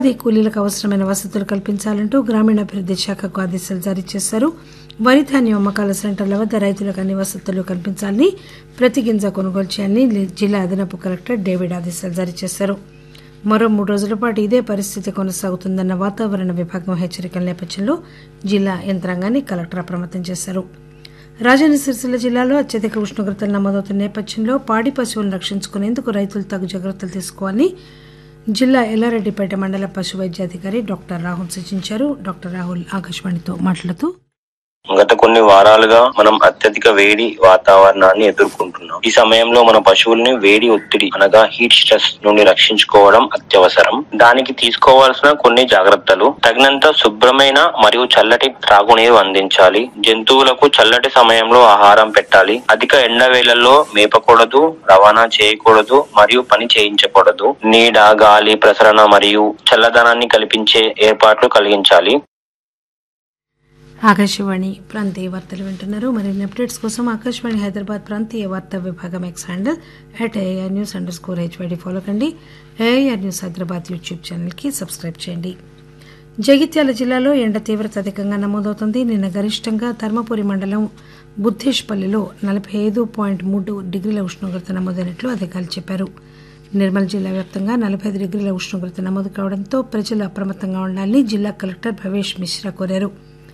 ఉపాధి కూలీలకు అవసరమైన వసతులు కల్పించాలంటూ గ్రామీణాభివృద్ది శాఖకు ఆదేశాలు జారీ చేశారు వరి ధాన్యం అమ్మకాల సెంటర్ల వద్ద రైతులకు అన్ని వసతులు కల్పించాలని ప్రతి గింజ కొనుగోలు చేయాలని జిల్లా అదనపు కలెక్టర్ డేవిడ్ ఆదేశాలు జారీ చేశారు మరో మూడు రోజుల పాటు ఇదే పరిస్థితి కొనసాగుతుందన్న వాతావరణ విభాగం హెచ్చరికల నేపథ్యంలో జిల్లా యంత్రాంగాన్ని కలెక్టర్ అప్రమత్తం చేశారు రాజన్న సిరిసిల్ల జిల్లాలో అత్యధిక ఉష్ణోగ్రతలు నమోదవుతున్న నేపథ్యంలో పాడి పశువులను రక్షించుకునేందుకు రైతులు తగు జాగ్రత్తలు తీసుకోవాలని జిల్లా ఎల్లారెడ్డిపేట మండల పశు వైద్యాధికారి డాక్టర్ రాహుల్ సూచించారు డాక్టర్ రాహుల్ ఆకాశవాణితో మాట్లాడుతూ గత కొన్ని వారాలుగా మనం అత్యధిక వేడి వాతావరణాన్ని ఎదుర్కొంటున్నాం ఈ సమయంలో మన పశువుల్ని వేడి ఒత్తిడి అనగా హీట్ స్ట్రెస్ నుండి రక్షించుకోవడం అత్యవసరం దానికి తీసుకోవాల్సిన కొన్ని జాగ్రత్తలు తగినంత శుభ్రమైన మరియు చల్లటి త్రాగునీరు అందించాలి జంతువులకు చల్లటి సమయంలో ఆహారం పెట్టాలి అధిక ఎండ వేళల్లో మేపకూడదు రవాణా చేయకూడదు మరియు పని చేయించకూడదు నీడ గాలి ప్రసరణ మరియు చల్లదనాన్ని కల్పించే ఏర్పాట్లు కలిగించాలి ఆకాశవాణి ప్రాంతీయ వార్తలు వింటున్నారు మరిన్ని అప్డేట్స్ కోసం ఆకాశవాణి హైదరాబాద్ ప్రాంతీయ వార్తా విభాగం X handle at AR news underscore HYD follow కండి ఏఆర్ న్యూస్ హైదరాబాద్ యూట్యూబ్ ఛానల్కి సబ్స్క్రైబ్ చేయండి జగిత్యాల జిల్లాలో ఎండ తీవ్రత అధికంగా నమోదవుతుంది నిన్న గరిష్టంగా ధర్మపురి మండలం బుద్ధేష్పల్లిలో నలభై ఐదు పాయింట్ మూడు డిగ్రీల ఉష్ణోగ్రత నమోదైనట్లు అధికారులు చెప్పారు నిర్మల్ జిల్లా వ్యాప్తంగా నలభై ఐదు డిగ్రీల ఉష్ణోగ్రత నమోదు కావడంతో ప్రజలు అప్రమత్తంగా ఉండాలని జిల్లా కలెక్టర్ భవేష్ మిశ్రా కోరారు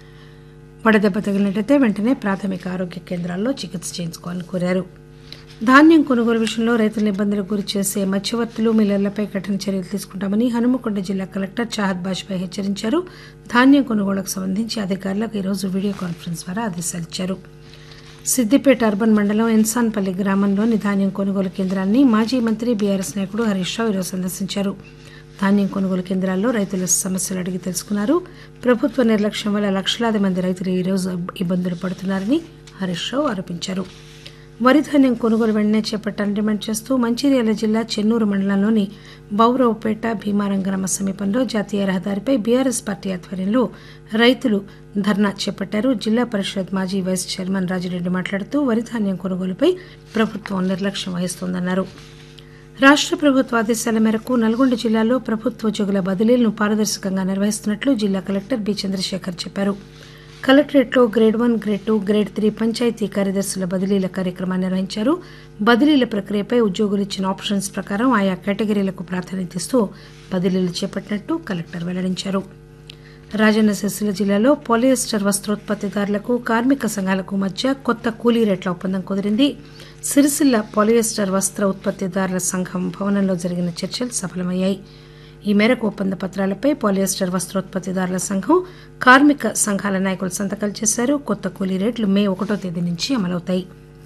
వడదెబ్బ తగిలినట్లయితే వెంటనే ప్రాథమిక ఆరోగ్య కేంద్రాల్లో చికిత్స చేయించుకోవాలని కోరారు ధాన్యం కొనుగోలు విషయంలో రైతులను ఇబ్బందులకు గురి చేసే మధ్యవర్తులు మిల్లర్లపై కఠిన చర్యలు తీసుకుంటామని హనుమకొండ జిల్లా కలెక్టర్ చాహద్ బాజ్పాయ్ హెచ్చరించారు ధాన్యం కొనుగోలుకు సంబంధించి అధికారులకు ఈరోజు వీడియో కాన్ఫరెన్స్ ద్వారా ఆదేశాలు ఇచ్చారు సిద్దిపేట అర్బన్ మండలం ఎన్సాన్పల్లి గ్రామంలోని ధాన్యం కొనుగోలు కేంద్రాన్ని మాజీ మంత్రి బీఆర్ఎస్ నాయకుడు హరీష్ రావు ఈరోజు సందర్శించారు ధాన్యం కొనుగోలు కేంద్రాల్లో రైతుల సమస్యలు అడిగి తెలుసుకున్నారు ప్రభుత్వ నిర్లక్ష్యం వల్ల లక్షలాది మంది రైతులు ఈరోజు ఇబ్బందులు పడుతున్నారని హరీష్ రావు ఆరోపించారు వరి ధాన్యం కొనుగోలు వెంటనే చేపట్టాలని డిమాండ్ చేస్తూ మంచిర్యాల జిల్లా చెన్నూరు మండలంలోని బౌరవపేట భీమారం గ్రామ సమీపంలో జాతీయ రహదారిపై బీఆర్ఎస్ పార్టీ ఆధ్వర్యంలో రైతులు ధర్నా చేపట్టారు జిల్లా పరిషత్ మాజీ వైస్ చైర్మన్ రాజిరెడ్డి మాట్లాడుతూ వరి ధాన్యం కొనుగోలుపై ప్రభుత్వం నిర్లక్ష్యం వహిస్తోందన్నారు రాష్ట్ర ప్రభుత్వ ఆదేశాల మేరకు నల్గొండ జిల్లాలో ప్రభుత్వ ఉద్యోగుల బదిలీలను పారదర్శకంగా నిర్వహిస్తున్నట్లు జిల్లా కలెక్టర్ బి చంద్రశేఖర్ చెప్పారు కలెక్టరేట్లో grade one grade two grade three panchayat కార్యదర్శుల బదిలీల కార్యక్రమాన్ని నిర్వహించారు బదిలీల ప్రక్రియపై ఉద్యోగులు ఇచ్చిన ఆప్షన్స్ ప్రకారం ఆయా కేటగిరీలకు ప్రాధాన్యత ఇస్తూ బదిలీలు చేపట్టినట్టు కలెక్టర్ వెల్లడించారు రాజన్న సిరిసిల్ల జిల్లాలో పాలియస్టర్ వస్త్రోత్పత్తిదారులకు కార్మిక సంఘాలకు మధ్య కొత్త కూలీ రేట్ల ఒప్పందం కుదిరింది సిరిసిల్ల పాలియస్టర్ వస్త్ర ఉత్పత్తిదారుల సంఘం భవనంలో జరిగిన చర్చలు సఫలమయ్యాయి ఈ మేరకు ఒప్పంద పత్రాలపై పాలియస్టర్ వస్త్రోత్పత్తిదారుల సంఘం కార్మిక సంఘాల నాయకులు సంతకాలు చేశారు కొత్త కూలీ రేట్లు మే ఒకటో తేదీ నుంచి అమలవుతాయి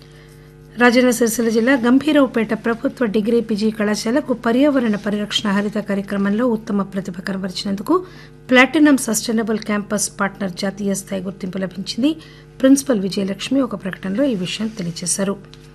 రాజన్న సిరిసిల్ల జిల్లా గంభీరావుపేట ప్రభుత్వ డిగ్రీ పీజీ కళాశాలకు పర్యావరణ పరిరక్షణ హరిత కార్యక్రమంలో ఉత్తమ ప్రతిభ కనబరిచినందుకు ప్లాటినం సస్టైనబుల్ క్యాంపస్ పార్ట్నర్ జాతీయ స్థాయి గుర్తింపు లభించింది ప్రిన్సిపల్ విజయలక్ష్మి ఒక ప్రకటనలో ఈ విషయం తెలియజేశారు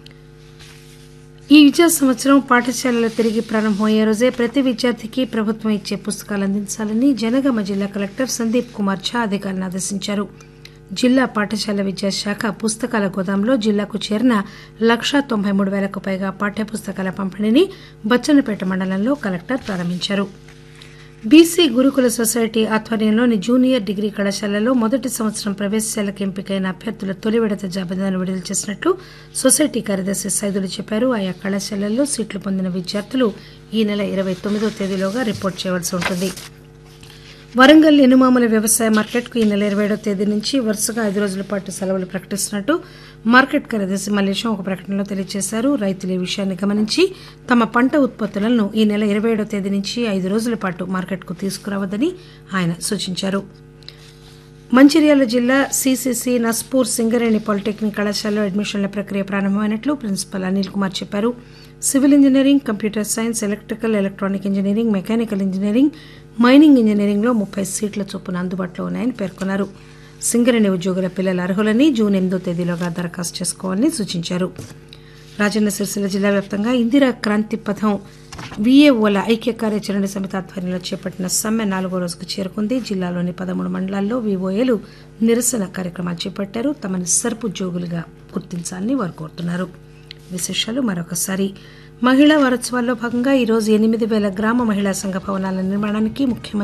ఈ విద్యా సంవత్సరం పాఠశాలలు తిరిగి ప్రారంభమయ్యే రోజే ప్రతి విద్యార్థికి ప్రభుత్వం ఇచ్చే పుస్తకాలు అందించాలని జనగామ జిల్లా కలెక్టర్ సందీప్ కుమార్ ఝా అధికారులను ఆదేశించారు జిల్లా పాఠశాల విద్యాశాఖ పుస్తకాల గోదాంలో జిల్లాకు చేరిన లక్షా తొంభై మూడు వేలకు పైగా పాఠ్యపుస్తకాల పంపిణీని బచ్చన్నపేట మండలంలో కలెక్టర్ ప్రారంభించారు బీసీ గురుకుల సొసైటీ ఆధ్వర్యంలోని జూనియర్ డిగ్రీ కళాశాలలో మొదటి సంవత్సరం ప్రవేశాలకు ఎంపికైన అభ్యర్థుల తొలి విడత జాబితాను విడుదల చేసినట్లు సొసైటీ కార్యదర్శి సైదులు చెప్పారు ఆయా కళాశాలల్లో సీట్లు పొందిన విద్యార్థులు ఈ నెల ఇరవై తొమ్మిదో తేదీలోగా రిపోర్ట్ చేయవలసి ఉంటుంది వరంగల్ ఎనుమాముల వ్యవసాయ మార్కెట్కు ఈ నెల ఇరవై ఏడో తేదీ నుంచి వరుసగా ఐదు రోజుల పాటు సెలవులు ప్రకటిస్తున్నట్టు మార్కెట్ కార్యదర్శి మల్లేశం ఒక ప్రకటనలో తెలియజేశారు రైతులు ఈ విషయాన్ని గమనించి తమ పంట ఉత్పత్తులను ఈ నెల ఇరవై ఏడో తేదీ నుంచి ఐదు రోజుల పాటు మార్కెట్కు తీసుకురావద్దని ఆయన సూచించారు మంచిర్యాల జిల్లా సిసిసి నస్పూర్ సింగరేణి పాలిటెక్నిక్ కళాశాలలో అడ్మిషన్ల ప్రక్రియ ప్రారంభమైనట్లు ప్రిన్సిపల్ అనిల్ కుమార్ చెప్పారు civil engineering computer science electrical electronic engineering mechanical engineering mining ఇంజనీరింగ్లో ముప్పై సీట్ల చొప్పున అందుబాటులో ఉన్నాయని పేర్కొన్నారు సింగరేణి ఉద్యోగుల పిల్లల అర్హులని జూన్ ఎనిమిదో తేదీలోగా దరఖాస్తు చేసుకోవాలని సూచించారు రాజన్న సిరిసిల్ల జిల్లా వ్యాప్తంగా ఇందిరా క్రాంతి పథం వీఏఓల ఐక్య కార్యాచరణ సమితి ఆధ్వర్యంలో చేపట్టిన సమ్మె నాలుగో రోజుకు చేరుకుంది జిల్లాలోని పదమూడు మండలాల్లో వీఓఏలు నిరసన కార్యక్రమాలు చేపట్టారు తమని సర్పు ఉద్యోగులుగా గుర్తించాలని వారు కోరుతున్నారు విశేషాలు మరొకసారి మహిళా వారోత్సవాల్లో భాగంగా ఈరోజు ఎనిమిది పేల గ్రామ మహిళా సంఘ భవనాల నిర్మాణానికి ముఖ్యమంత్రి